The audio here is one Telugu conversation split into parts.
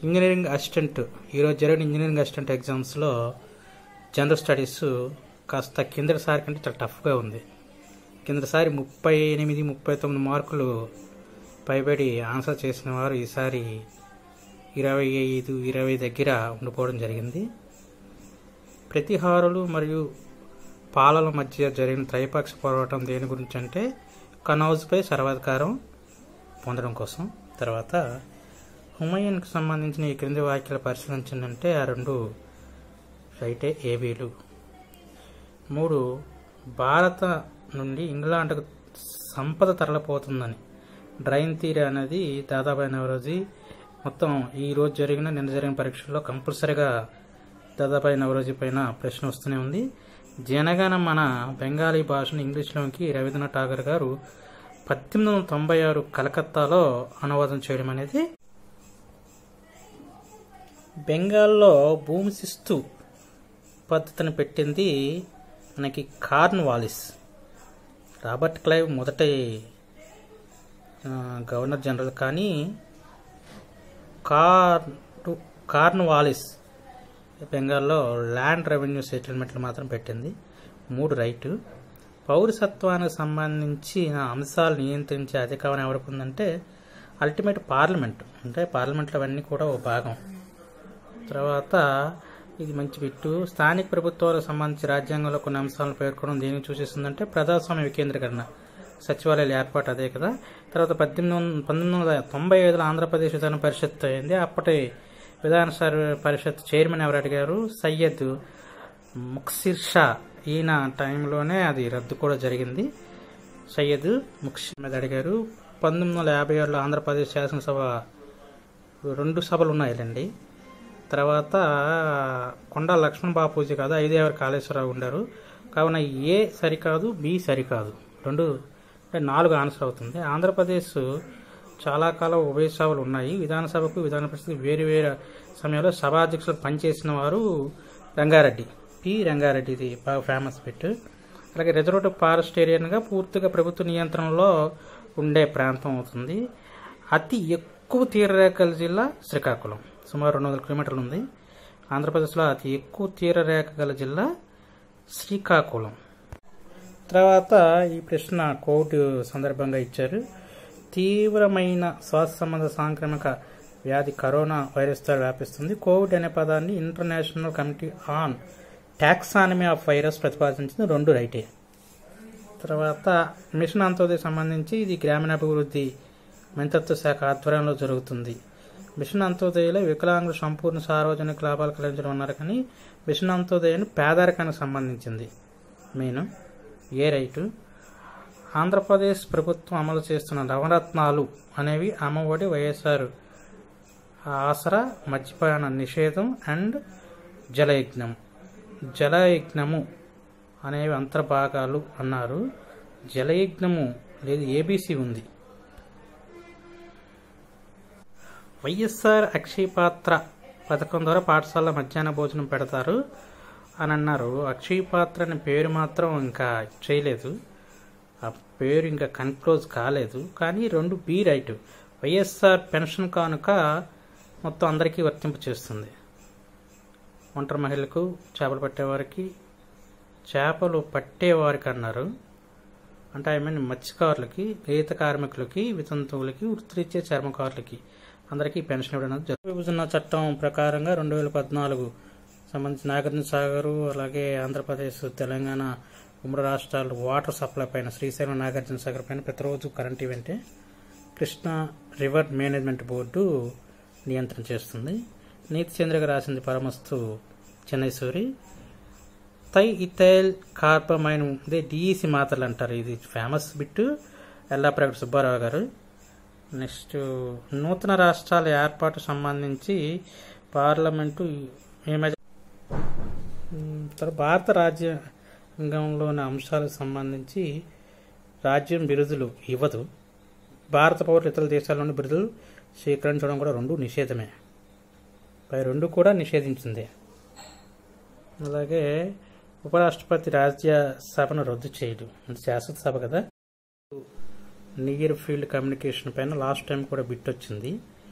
ఇంజనీరింగ్ అసిస్టెంట్ ఈరోజు జరిగిన ఇంజనీరింగ్ అసిస్టెంట్ ఎగ్జామ్స్లో జనరల్ స్టడీస్ కాస్త కిందటిసారి కంటే చాలా టఫ్గా ఉంది కిందటిసారి ముప్పై ఎనిమిది ముప్పై తొమ్మిది మార్కులు పైబడి ఆన్సర్ చేసిన వారు ఈసారి ఇరవై ఐదు ఇరవై దగ్గర ఉండిపోవడం జరిగింది ప్రతిహారులు మరియు పాలల మధ్య జరిగిన త్రైపాక్ష పోరాటం దేని గురించి అంటే కనౌజ్పై సర్వాధికారం పొందడం కోసం తర్వాత హుమయూన్కి సంబంధించిన ఈ క్రింది వాక్యాలు పరిశీలించిందంటే ఆ రెండు రైటే ఏబీలు మూడు భారత నుండి ఇంగ్లాండ్కు సంపద తరలిపోతుందని డ్రైన్ థీరీ అనేది దాదాపు నవరోజీ మొత్తం ఈ రోజు జరిగిన నిన్న జరిగిన పరీక్షల్లో కంపల్సరీగా దాదాపు నవరోజీ పైన ప్రశ్న వస్తూనే ఉంది జనగణ మన బెంగాలీ భాషను ఇంగ్లీష్లోకి రవీంద్రనాథ్ ఠాగూర్ గారు పద్దెనిమిది వందల తొంభై ఆరు కలకత్తాలో అనువాదం చేయడం అనేది బెంగాల్లో భూమి శిస్తు పద్ధతిని పెట్టింది మనకి కార్న్ వాలిస్ రాబర్ట్ క్లైవ్ మొదటి ఆ, గవర్నర్ జనరల్ కానీ కార్ కార్న్ వాలిస్ బెంగాల్లో ల్యాండ్ రెవెన్యూ సెటిల్మెంట్లు మాత్రం పెట్టింది మూడు రైటు పౌరసత్వానికి సంబంధించిన అంశాలు నియంత్రించే అధికారం ఎవరికి ఉందంటే అల్టిమేట్ పార్లమెంట్ అంటే పార్లమెంట్లో అవన్నీ కూడా ఓ భాగం తర్వాత ఇది మంచి బిట్టు స్థానిక ప్రభుత్వాలకు సంబంధించి రాజ్యాంగంలో కొన్ని అంశాలను పేర్కొనడం దేనికి సూచిస్తుందంటే ప్రజాస్వామ్య వికేంద్రీకరణ సచివాలయాల ఏర్పాటు అదే కదా తర్వాత పద్దెనిమిది వందల పంతొమ్మిది వందల తొంభై ఐదులో ఆంధ్రప్రదేశ్ విధాన పరిషత్ అయింది అప్పటి విధాన సర్- పరిషత్ చైర్మన్ ఎవరు అడిగారు సయ్యద్ ముక్సిర్ షా ఈయన టైంలోనే అది రద్దు కూడా జరిగింది సయ్యద్ ముక్సిర్ మీద అడిగారు పంతొమ్మిది వందల యాభై ఆరులో ఆంధ్రప్రదేశ్ శాసనసభ రెండు సభలు ఉన్నాయండి తర్వాత కొండా లక్ష్మణ్ బాపూజీ కాదు ఐదేవరి కాళేశ్వరరావు ఉండారు కావున ఏ సరికాదు బి సరికాదు రెండు అంటే నాలుగు ఆన్సర్ అవుతుంది ఆంధ్రప్రదేశ్ చాలా కాలం ఉభయ సభలు ఉన్నాయి విధానసభకు విధాన పరిస్థితి వేరు వేరు సమయంలో సభాధ్యక్షులు పనిచేసిన వారు రంగారెడ్డి పి రంగారెడ్డి ఇది బాగా ఫేమస్ బిట్ అలాగే రిజర్వ్ ఫారెస్ట్ ఏరియాగా పూర్తిగా ప్రభుత్వ నియంత్రణలో ఉండే ప్రాంతం అవుతుంది అతి ఎక్కువ తీరరేఖల జిల్లా శ్రీకాకుళం సుమారు రెండు వందల కిలోమీటర్లు ఉంది ఆంధ్రప్రదేశ్లో అతి ఎక్కువ తీరరేఖ గల జిల్లా శ్రీకాకుళం తర్వాత ఈ ప్రశ్న కోర్టు సందర్భంగా ఇచ్చారు తీవ్రమైన శ్వాస సంబంధ సాంక్రమిక వ్యాధి కరోనా వైరస్తో వ్యాపిస్తుంది కోవిడ్ అనే పదాన్ని international committee on taxonomy of virus ప్రతిపాదించింది రెండు రైటే తర్వాత మిషన్ అంత్యోదయ సంబంధించి ఇది గ్రామీణాభివృద్ధి మంత్రిత్వ శాఖ ఆధ్వర్యంలో జరుగుతుంది మిషన్ అంత్యోదయలో వికలాంగులు సంపూర్ణ సార్వజనిక లాభాలు కలిగించడం అన్నారు కానీ మిషన్ అంత్యోదయను పేదరికానికి సంబంధించింది మెయిన్ ఏ రైటు ఆంధ్రప్రదేశ్ ప్రభుత్వం అమలు చేస్తున్న నవరత్నాలు అనేవి అమ్మఒడి వైఎస్ఆర్ ఆసరా మద్యపాన నిషేధం అండ్ జలయజ్ఞం జలయజ్ఞము అనేవి అంతర్భాగాలు అన్నారు జలయజ్ఞము లేదు ఏబీసీ ఉంది వైఎస్ఆర్ అక్షయ పాత్ర పథకం ద్వారా పాఠశాల మధ్యాహ్న భోజనం పెడతారు అని అన్నారు అక్షయ పాత్ర అనే పేరు మాత్రం ఇంకా చేయలేదు ఆ పేరు ఇంకా కన్క్లోజ్ కాలేదు కానీ రెండు బి రైట్ వైఎస్ఆర్ పెన్షన్ కానుక మొత్తం అందరికీ వర్తింపు చేస్తుంది ఒంటరి మహిళలకు చేపలు పట్టేవారికి చేపలు పట్టేవారికి అన్నారు అంటే ఐ మీన్ మత్స్యకారులకి గీత కార్మికులకి వితంతువులకి వృత్తిరీత్యా చర్మకారులకి అందరికీ పెన్షన్ ఇవ్వడం అనేది జరుగుతుంది. విభజన చట్టం ప్రకారంగా రెండు వేల పద్నాలుగు సంబంధించి నాగార్జున సాగర్ అలాగే ఆంధ్రప్రదేశ్ తెలంగాణ ఉమ్మడి రాష్ట్రాలు వాటర్ సప్లై పైన శ్రీశైలం నాగార్జున సాగర్ పైన ప్రతిరోజు కరెంట్ ఈవెంటే కృష్ణా రివర్ మేనేజ్మెంట్ బోర్డు నియంత్రణ చేస్తుంది నీతి చంద్రగా రాసింది పరమస్తు చెన్నై సూరి తై ఇథైల్ కార్బమైన్ ఇదే డిఈసి మాత్రలు అంటారు ఇది ఫేమస్ బిట్ ఎల్లాప్రగడ సుబ్బారావు గారు నెక్స్ట్ నూతన రాష్ట్రాల ఏర్పాటు సంబంధించి పార్లమెంటు ఈ మధ్య ఉమ్, తర్వాత భారత రాజ్యాంగంలోని అంశాలకు సంబంధించి రాజ్యం బిరుదులు ఇవ్వదు భారత పౌరులు ఇతర దేశాల్లోని బిరుదులు స్వీకరించడం కూడా రెండు నిషేధమే పై రెండు కూడా నిషేధించింది అలాగే ఉపరాష్ట్రపతి రాజ్యసభను రద్దు చేయడు అంటే శాశ్వత సభ కదా నియర్ ఫీల్డ్ కమ్యూనికేషన్ పైన లాస్ట్ టైం కూడా బిట్ వచ్చింది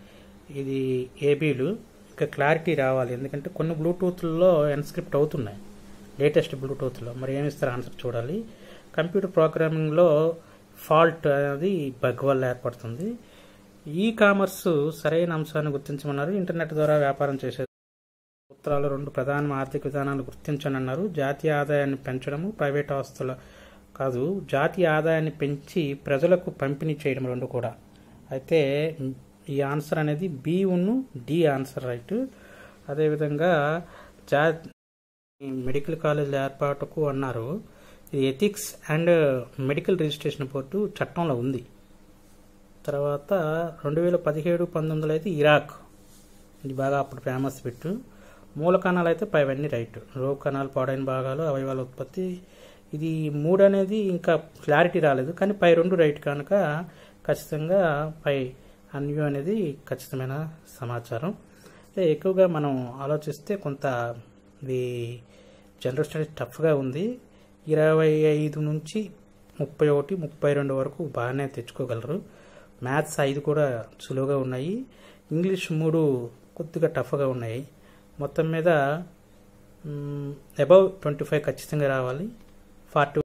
ఇది ఏబీలు ఇంకా క్లారిటీ రావాలి ఎందుకంటే కొన్ని బ్లూటూత్లో ఎన్స్క్రిప్ట్ అవుతున్నాయి లేటెస్ట్ బ్లూటూత్లో మరి ఏమి ఇస్తారు ఆన్సర్ చూడాలి కంప్యూటర్ ప్రోగ్రామింగ్లో ఫాల్ట్ అనేది బగ్ వల్ల ఏర్పడుతుంది ఈ కామర్స్ సరైన అంశాన్ని గుర్తించమన్నారు ఇంటర్నెట్ ద్వారా వ్యాపారం చేసే సూత్రాలు రెండు ప్రధాన ఆర్థిక విధానాలు గుర్తించండి అన్నారు జాతీయ ఆదాయాన్ని పెంచడము ప్రైవేట్ ఆస్తుల కాదు జాతీయ ఆదాయాన్ని పెంచి ప్రజలకు పంపిణీ చేయడం రెండు కూడా అయితే ఈ ఆన్సర్ అనేది బి ఉన్ను డి ఆన్సర్ రైట్ అదేవిధంగా జా మెడికల్ కాలేజీల ఏర్పాటుకు అన్నారు ఇది ethics and medical registration board చట్టంలో ఉంది తర్వాత రెండు వేల పదిహేడు పంతొమ్మిదిలో అయితే ఇరాక్ ఇది బాగా అప్పుడు ఫేమస్ పెట్టు మూల కణాలు అయితే పైవన్నీ రైట్ రోగ్ కణాలు పాడైన భాగాలు అవయవాల ఉత్పత్తి ఇది మూడు అనేది ఇంకా క్లారిటీ రాలేదు కానీ పై రెండు రైట్ కనుక ఖచ్చితంగా పై అన్యూ అనేది ఖచ్చితమైన సమాచారం అంటే ఎక్కువగా మనం ఆలోచిస్తే కొంత ఇది జనరల్ స్టడీస్ టఫ్గా ఉంది ఇరవై ఐదు నుంచి ముప్పై ఒకటి ముప్పై రెండు వరకు బాగానే తెచ్చుకోగలరు మ్యాథ్స్ ఐదు కూడా సులువుగా ఉన్నాయి ఇంగ్లీష్ మూడు కొద్దిగా టఫ్గా ఉన్నాయి మొత్తం మీద అబౌవ్ ట్వంటీ ఫైవ్ ఖచ్చితంగా రావాలి ఫార్టీ